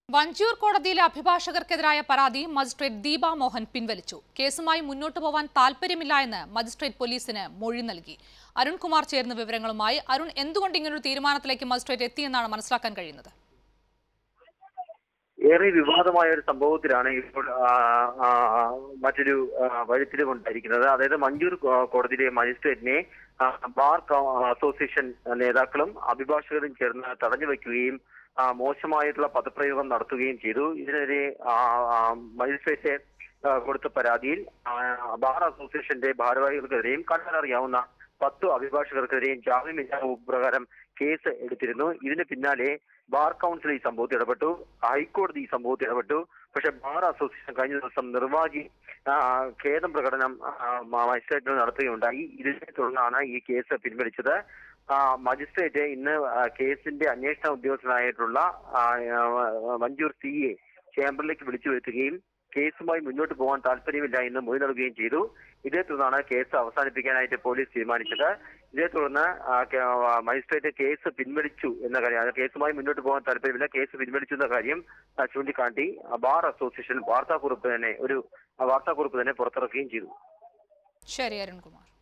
വഞ്ചൂർ കോടതിയിലെ അഭിഭാഷകർക്കെതിരായ പരാതി മജിസ്ട്രേറ്റ് ദീപ മോഹൻ പിൻവലിച്ചു കേസുമായി മുന്നോട്ടു പോവാൻ താൽപ്പര്യമില്ല എന്ന് മജിസ്ട്രേറ്റ് പോലീസിന് മൊഴി നൽകി അരുൺകുമാർ ചേർന്ന വിവരങ്ങളുമായി അരുൺ എന്തുകൊണ്ട് ഇങ്ങനൊരു തീരുമാനത്തിലേക്ക് മജിസ്ട്രേറ്റ് എത്തിയെന്നാണ് മനസ്സിലാക്കാൻ കഴിയുന്നത് ഏറെ വിവാദമായ ഒരു സംഭവത്തിലാണ് ഇപ്പോൾ ആ, ആ, മറ്റൊരു ആ, വഴിത്തിരിവുണ്ടായിരിക്കുന്നത് അതായത് മഞ്ചൂർ കോ- കോടതിയിലെ മജിസ്ട്രേറ്റിനെ ആ, ബാർ കൗ- അസോസിയേഷൻ നേതാക്കളും അഭിഭാഷകരും ചേർന്ന് തടഞ്ഞു വയ്ക്കുകയും ആ, മോശമായിട്ടുള്ള പദപ്രയോഗം നടത്തുകയും ചെയ്തു ഇതിനെതിരെ ആ, ആ, മജിസ്ട്രേറ്റ് ആ, കൊടുത്ത പരാതിയിൽ ആ, ബാർ അസോസിയേഷന്റെ ഭാരവാഹികൾക്കെതിരെയും കണ്ടറിയാവുന്ന പത്തു അഭിഭാഷകർക്കെതിരെയും ജാമ്യമില്ലാ വകുപ്പ് പ്രകാരം കേസ് എടുത്തിരുന്നു ഇതിന് പിന്നാലെ ബാർ കൗൺസിൽ ഈ സംഭവത്തിൽ ഇടപെട്ടു ഹൈക്കോടതി ഈ സംഭവത്തിൽ ഇടപെട്ടു പക്ഷെ ബാർ അസോസിയേഷൻ കഴിഞ്ഞ ദിവസം നിർവാഹി ആ, ഖേദം പ്രകടനം ആ, മജിസ്ട്രേറ്റിന് നടത്തുകയുണ്ടായി ഇതിനെ തുടർന്നാണ് ഈ കേസ് പിൻവലിച്ചത് ആ, മജിസ്ട്രേറ്റ് ഇന്ന് ആ, കേസിന്റെ അന്വേഷണ ഉദ്യോഗസ്ഥനായിട്ടുള്ള ആ, ആ, മഞ്ജൂർ സിയെ ചേംബറിലേക്ക് വിളിച്ചു വരുത്തുകയും കേസുമായി മുന്നോട്ട് പോകാൻ താല്പര്യമില്ല എന്ന് മൊഴി നൽകുകയും ചെയ്തു ഇതേ തുടർന്നാണ് കേസ് അവസാനിപ്പിക്കാനായിട്ട് പോലീസ് തീരുമാനിച്ചത് ഇതേ തുടർന്ന് ആ, കേ- ആ, മജിസ്ട്രേറ്റ് കേസ് പിൻവലിച്ചു എന്ന കാര്യം അത് കേസുമായി മുന്നോട്ട് പോകാൻ താല്പര്യമില്ല കേസ് പിൻവലിച്ചു എന്ന കാര്യം ആ, ചൂണ്ടിക്കാട്ടി ആ, ബാർ അസോസിയേഷൻ വാർത്താക്കുറിപ്പ് തന്നെ ഒരു ആ, വാർത്താക്കുറിപ്പ് തന്നെ പുറത്തിറക്കുകയും ചെയ്തു ശരി അരുൺകുമാർ